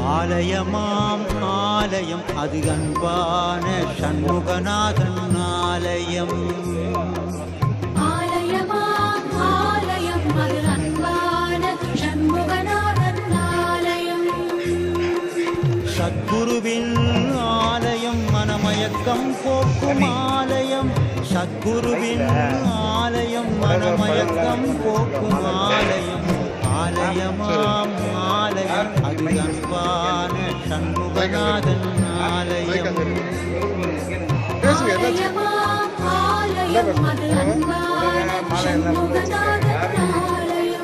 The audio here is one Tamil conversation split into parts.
ஆலயமாம் ஆலயம் அது அன்பான சண்முகநாதன் ஆலயம் ஆலயமாம் ஆலயம் அது அன்பான சண்முகநாதன் ஆலயம் சத்குருவின் ஆலயம் மனமயக்கம் போக்கும் ஆலயம் சத்குருவின் ஆலயம் மனமயக்கம் போக்கும் ஆலயம் ஆலயமாம் ஆலயம் அது அன்பான சண்முகநாதன் ஆலயம் ஆலயமாம் ஆலயம் அது அன்பான சண்முகநாதன் ஆலயம்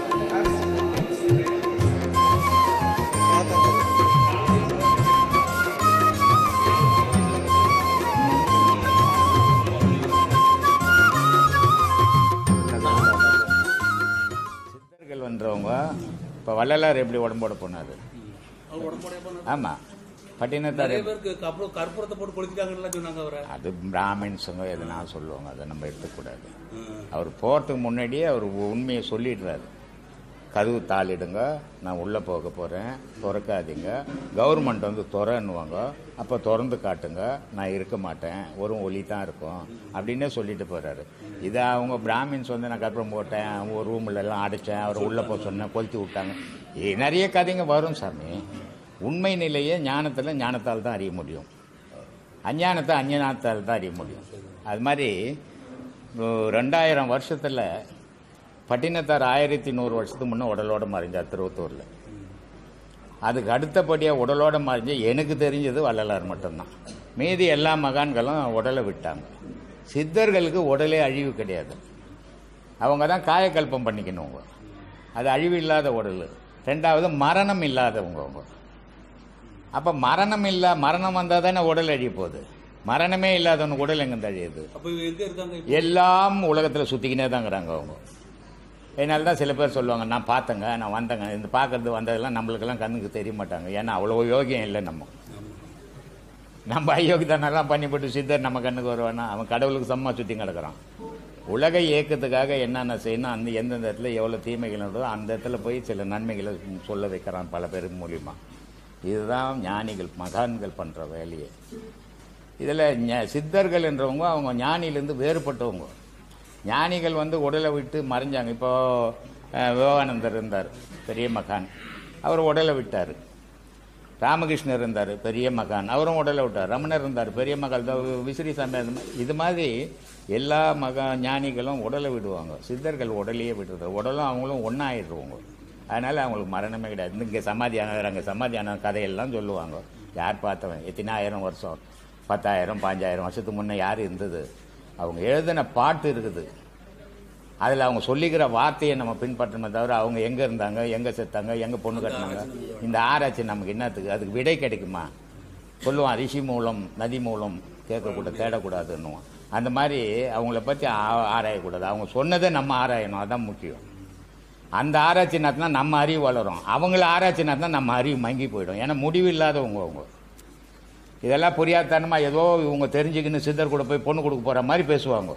சித்தர்கள் வந்தவங்க இப்போ வள்ளலார் எப்படி உடம்போட போனார் அவர் உடம்போட போனார். ஆமாம் பட்டினத்தார் நிறைய பேருக்கு கற்பூரம் கற்பூரத்தை போட்டு கொளுத்திட்டாங்கன்னு சொன்னாங்க அவரை அது பிராமின்ஸுங்க எதுனா சொல்லுவாங்க அதை நம்ம எடுத்துக்கூடாது அவர் போகிறதுக்கு முன்னாடியே அவர் உண்மையை சொல்லிடுறாரு கதவு தாளிடுங்க நான் உள்ளே போக போகிறேன் திறக்காதீங்க கவர்மெண்ட் வந்து திறன்னுவாங்க அப்போ திறந்து காட்டுங்க நான் இருக்க மாட்டேன் ஒரு ஒலி தான் இருக்கும் அப்படின்னே சொல்லிட்டு போகிறாரு இதை அவங்க பிராமின்ஸ் வந்து நான் கற்பூரம் போட்டேன் ஒரு ரூம்ல எல்லாம் அடைச்சேன் அவர் உள்ளே போக சொன்னேன் கொளுத்தி விட்டாங்க ஏ, நிறைய கதைங்க வரும் சாமி உண்மை நிலையை ஞானத்தில் ஞானத்தால் தான் அறிய முடியும் அஞ்ஞானத்தை அஞ்ஞானத்தால் தான் அறிய முடியும் அது மாதிரி இப்போ ரெண்டாயிரம் வருஷத்தில் பட்டினத்தார் ஆயிரத்தி நூறு வருஷத்துக்கு முன்னே உடலோட மறைஞ்சார் திருவத்தூரில் அதுக்கு அடுத்தபடியாக உடலோட மறைஞ்ச எனக்கு தெரிஞ்சது வள்ளலார் மட்டும்தான் மீதி எல்லா மகான்களும் உடலை விட்டாங்க சித்தர்களுக்கு உடலே அழிவு கிடையாது அவங்க தான் காயக்கல்பம் பண்ணிக்கணுங்க அது அழிவு இல்லாத உடல் ரெண்டாவது மரணம் இல்லாதவங்க அவங்க அப்போ மரணம் இல்லா மரணம் வந்தால் தானே உடல் அழிய போகுது மரணமே இல்லாதவனுக்கு உடல் எங்கே அழியுது அப்ப இவங்க எங்க இருக்காங்க இப்போ? எல்லாம் உலகத்தில் சுற்றிக்கினே தாங்கிறாங்க அவங்க அதனால தான் சில பேர் சொல்லுவாங்க நான் பார்த்தேங்க நான் வந்தேங்க இந்த பார்க்கறது வந்ததெல்லாம் நம்மளுக்கெல்லாம் கண்ணுக்கு தெரிய மாட்டாங்க ஏன்னா அவ்வளோ யோகியம் இல்லை நம்ம நம்ம அயோக்கியத்தனெல்லாம் பண்ணிவிட்டு சித்தர் நம்ம கண்ணுக்கு வருவானா அவன் கடவுளுக்கு சம்மா சுற்றி கிடக்குறான் உலக இயக்கத்துக்காக என்னென்ன செய்யணும் அந்த எந்தெந்த இடத்துல எவ்வளோ தீமைகள் நடந்தோ அந்த இடத்துல போய் சில நன்மைகளை சொல்ல வைக்கிறான் பல பேர் மூலியமா இதுதான் ஞானிகள் மகான்கள் பண்ணுற வேலையே இதில் ஞ- சித்தர்கள் என்றவங்க அவங்க ஞானியிலேருந்து வேறுபட்டவங்க ஞானிகள் வந்து உடலை விட்டு மறைஞ்சாங்க இப்போ அஹ், விவேகானந்தர் இருந்தார் பெரிய மகான் அவர் உடலை விட்டார் ராமகிருஷ்ணர் இருந்தார் பெரிய மகான் அவரும் உடலை விட்டார் ரமணர் இருந்தார் பெரிய மகான் இந்த விசிறி சாமி அந்த மாதிரி இது மாதிரி எல்லா மகா ஞானிகளும் உடலை விடுவாங்க சித்தர்கள் உடலையே விடுறது உடலும் அவங்களும் ஒன்றாயிடுவாங்க அதனால் அவங்களுக்கு மரணமே கிடையாது இங்கே சமாதி ஆனாங்க சமாதி ஆன கதையெல்லாம் சொல்லுவாங்க யார் பார்த்தவன் எத்தனாயிரம் வருஷம் பத்தாயிரம் பாஞ்சாயிரம் வருஷத்துக்கு முன்னே யார் இருந்தது அவங்க எழுதின பாட்டு இருக்குது அதில் அவங்க சொல்லிக்கிற வார்த்தையை நம்ம பின்பற்றணுமே தவிர அவங்க எங்கே இருந்தாங்க எங்கே செத்தாங்க எங்கே பொண்ணு கட்டினாங்க இந்த ஆராய்ச்சி நமக்கு என்னத்துக்கு அதுக்கு விடை கிடைக்குமா சொல்லுவான் ரிஷி மூலம் நதி மூலம் கேட்கக்கூடாது தேடக்கூடாதுன்னுவான் அந்த மாதிரி அவங்கள பற்றி ஆ- ஆராயக்கூடாது அவங்க சொன்னதை நம்ம ஆராயணும் அதான் முக்கியம் அந்த ஆராய்ச்சி நடத்தினா நம்ம அறிவு வளரும் அவங்கள ஆராய்ச்சி நடத்தினா நம்ம அறிவு மங்கி போயிடும் ஏன்னா முடிவு இல்லாதவங்க அவங்க இதெல்லாம் புரியாதனமாக ஏதோ இவங்க தெரிஞ்சுக்கின்னு சித்தர் கூட போய் பொண்ணு கொடுக்க போகிற மாதிரி பேசுவாங்க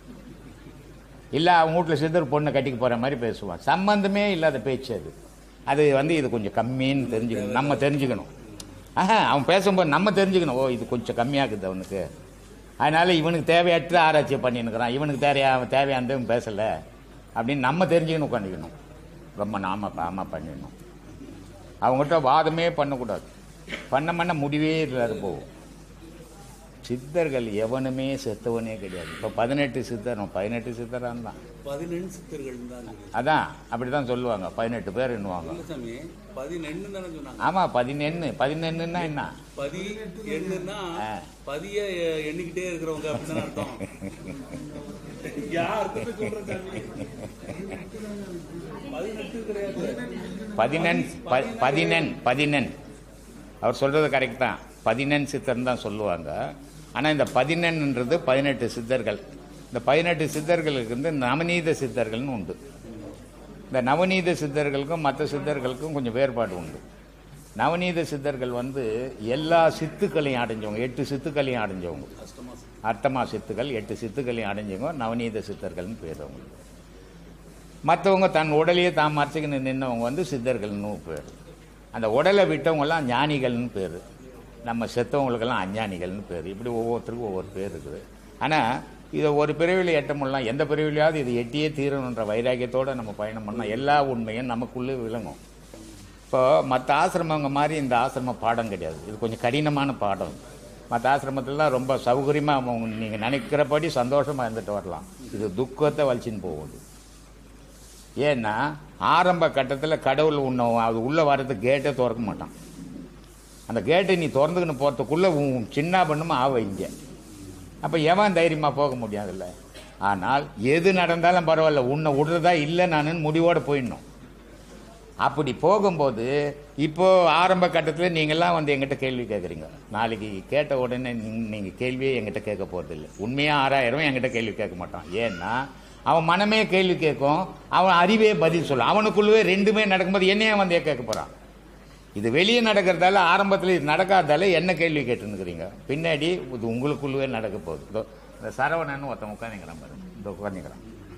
இல்லை அவங்க வீட்டில் சித்தர் பொண்ணை கட்டிக்க போகிற மாதிரி பேசுவான் சம்பந்தமே இல்லாத பேச்சு அது அது வந்து இது கொஞ்சம் கம்மின்னு தெரிஞ்சுக்கணும் நம்ம தெரிஞ்சுக்கணும் ஆஹா அவன் பேசும்போது நம்ம தெரிஞ்சுக்கணும் ஓ இது கொஞ்சம் கம்மியாக்குது அவனுக்கு அதனால இவனுக்கு தேவையற்ற ஆராய்ச்சி பண்ணின்னுக்கிறான் இவனுக்கு தேவையா தேவையானது இவன் பேசலை அப்படின்னு நம்ம தெரிஞ்சுக்கணும் உட்காந்துக்கணும் ரொம்ப நாம ஆமாம் பண்ணிடணும் அவங்ககிட்ட வாதமே பண்ணக்கூடாது பண்ண பண்ண முடிவே இல்லாத போகும் சித்தர்கள் எவனுமே செத்தவனே கிடையாது இப்போ பதினெட்டு சித்தர் பதினெட்டு சித்தராக இருந்தான் பதினெண்டு சித்தர்கள் தான் அதான் அப்படி தான் சொல்லுவாங்க பதினெட்டு பேர் எண்ணுவாங்க இல்ல சாமி பதினெண்டு தானே சொன்னாங்க ஆமாம் பதினெண்ணு பதினெண்ணுன்னா என்ன பதி எண்ணுன்னா ஆ. பதிய எண்ணிக்கிட்டே இருக்கிறவங்க அப்படின்னு அர்த்தம் யாருக்கு சொல்றேன் சாமி பதினெட்டு கிடையாது பதினெண் ப- பதினெண் பதினெண் அவர் சொல்கிறது கரெக்ட் தான் பதினெண் சித்தர்னு தான் சொல்லுவாங்க ஆனால் இந்த பதினெண்ன்றது பதினெட்டு சித்தர்கள் இந்த பதினெட்டு சித்தர்களுக்கு வந்து நவநீத சித்தர்கள்னு உண்டு இந்த நவநீத சித்தர்களுக்கும் மற்ற சித்தர்களுக்கும் கொஞ்சம் வேறுபாடு உண்டு நவநீத சித்தர்கள் வந்து எல்லா சித்துக்களையும் அடைஞ்சவங்க எட்டு சித்துக்களையும் அடைஞ்சவங்க அர்த்தமா சித்துக்கள் எட்டு சித்துக்களையும் அடைஞ்சவங்க நவநீத சித்தர்கள்னு பேர் அவங்களுக்கு மற்றவங்க தன் உடலையே தான் மறைச்சிக்கின்னு நின்னவங்க வந்து சித்தர்கள்னு பேர் அந்த உடலை விட்டவங்கெல்லாம் ஞானிகள்னு பேர் நம்ம செத்தவங்களுக்கெல்லாம் அஞ்ஞானிகள்னு பேர் இப்படி ஒவ்வொருத்தருக்கும் ஒவ்வொரு பேர் இருக்குது ஆனால் இதை ஒரு பிரிவில் எட்ட முடியலாம் எந்த பிரிவிலையாவது இது எட்டியே தீரணுன்ற வைராக்கியத்தோடு நம்ம பயணம் பண்ணால் எல்லா உண்மையும் நமக்குள்ளே விளங்கும் இப்போ மற்ற ஆசிரமங்க மாதிரி இந்த ஆசிரம பாடம் கிடையாது இது கொஞ்சம் கடினமான பாடம் மற்ற ஆசிரமத்திலலாம் ரொம்ப சௌகரியமாக நீங்கள் நினைக்கிறபடி சந்தோஷமாக இருந்துட்டு வரலாம் இது துக்கத்தை வலிச்சின்னு போகுது ஏன்னா ஆரம்ப கட்டத்தில் கடவுள் உன்னை அது உள்ளே வர்றதுக்கு கேட்டே திறக்க மாட்டான் அந்த கேட்டை நீ திறந்துக்கின்னு போகிறதுக்குள்ளே உன் சின்ன பண்ணுமா ஆவ இங்கே அப்போ எவன் தைரியமாக போக முடியாதுல்ல ஆனால் எது நடந்தாலும் பரவாயில்ல உன்னை விடுறதா இல்லை நான் முடிவோடு போயிடணும் அப்படி போகும்போது இப்போ ஆரம்ப கட்டத்தில் நீங்கள்லாம் வந்து எங்கிட்ட கேள்வி கேட்குறீங்க நாளைக்கு கேட்ட உடனே நீங்கள் கேள்வியே எங்கிட்ட கேட்க போகிறதில்ல உண்மையாக ஆறாயிரம் என்கிட்ட கேள்வி கேட்க மாட்டான் ஏன்னா அவன் மனமே கேள்வி கேட்கும் அவன் அறிவே பதில் சொல்லும் அவனுக்குள்ளவே ரெண்டுமே நடக்கும்போது என்னையே வந்து கேட்க போகிறான் இது வெளியே நடக்கிறதால ஆரம்பத்தில் இது நடக்காதால என்ன கேள்வி கேட்டுருக்கிறீங்க பின்னாடி இது உங்களுக்குள்ளவே நடக்க போகுது இதோ இந்த சரவணன் ஒருத்தன் உட்காந்துக்கிறான் பாருங்க இந்த உட்காந்துக்கிறான்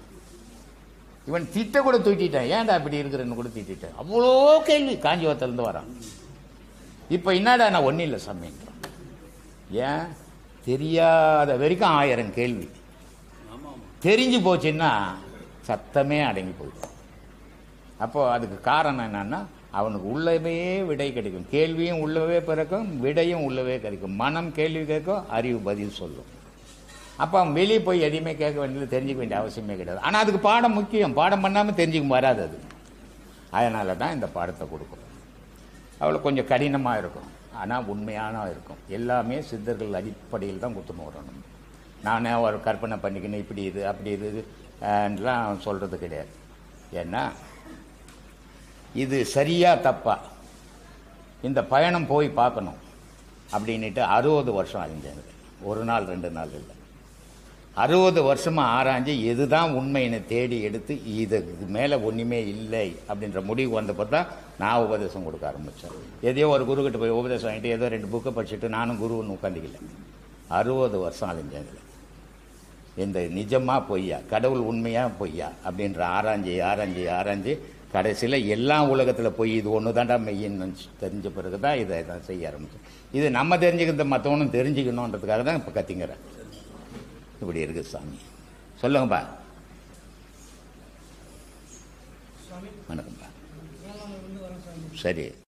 இவன் திட்ட கூட தூக்கிட்டான் ஏன்டா அப்படி இருக்கிறன்னு கூட திட்டான் அவ்வளோ கேள்வி காஞ்சிபுரத்துலேருந்து வரான் இப்போ என்னடா நான் ஒன்றும் இல்லை சாமின்றான் ஏன் தெரியாத வரைக்கும் ஆயிரம் கேள்வி ஆமா ஆமா தெரிஞ்சு போச்சுன்னா சத்தமே அடங்கி போயிடும் அப்போ அதுக்கு காரணம் என்னன்னா அவனுக்கு உள்ளவே விடை கிடைக்கும் கேள்வியும் உள்ளவே பிறக்கும் விடையும் உள்ளவே கிடைக்கும் மனம் கேள்வி கேட்கும் அறிவு பதில் சொல்லும் அப்போ அவன் வெளியே போய் எதையுமே கேட்க வேண்டியது தெரிஞ்சுக்க வேண்டிய அவசியமே கிடையாது ஆனால் அதுக்கு பாடம் முக்கியம் பாடம் பண்ணாமல் தெரிஞ்சுக்க வராது அது அதனால தான் இந்த பாடத்தை கொடுக்கும் அவ்வளோ கொஞ்சம் கடினமாக இருக்கும் ஆனால் உண்மையான இருக்கும் எல்லாமே சித்தர்கள் அடிப்படையில் தான் கொடுத்துன்னு வரணும் நானே ஒரு கற்பனை பண்ணிக்கணும் இப்படி இது அப்படி இது எல்லாம் சொல்கிறது கிடையாது ஏன்னா இது சரியா தப்பா இந்த பயணம் போய் பார்க்கணும் அப்படின்ட்டு அறுபது வருஷம் அழிஞ்சாங்க ஒரு நாள் ரெண்டு நாள் இல்லை அறுபது வருஷமா ஆராய்ஞ்சு எதுதான் உண்மையினை தேடி எடுத்து இதுக்கு மேலே ஒன்றுமே இல்லை அப்படின்ற முடிவு வந்தப்போ தான் நான் உபதேசம் கொடுக்க ஆரம்பித்தேன் எதையோ ஒரு குருக்கிட்ட போய் உபதேசம் வாங்கிட்டு ஏதோ ரெண்டு புக்கை படிச்சுட்டு நானும் குருன்னு உட்காந்துக்கல அறுபது வருஷம் அழிஞ்சாங்க இந்த நிஜமா பொய்யா கடவுள் உண்மையா பொய்யா அப்படின்ற ஆராய்ஞ்சி ஆராய்ஞ்சி ஆராய்ஞ்சி கடைசியில் எல்லா உலகத்தில் பொய் இது ஒன்று தாண்டா மெய்யின்னு நினைச்சு தெரிஞ்ச பிறகு தான் இதை நான் செய்ய ஆரம்பித்தேன் இது நம்ம தெரிஞ்சுக்கிறத மற்றவனும் தெரிஞ்சுக்கணுன்றதுக்காக தான் இப்போ கத்திங்கிறேன் இப்படி இருக்குது சாமி சொல்லுங்கப்பா வணக்கம்ப்பா சரி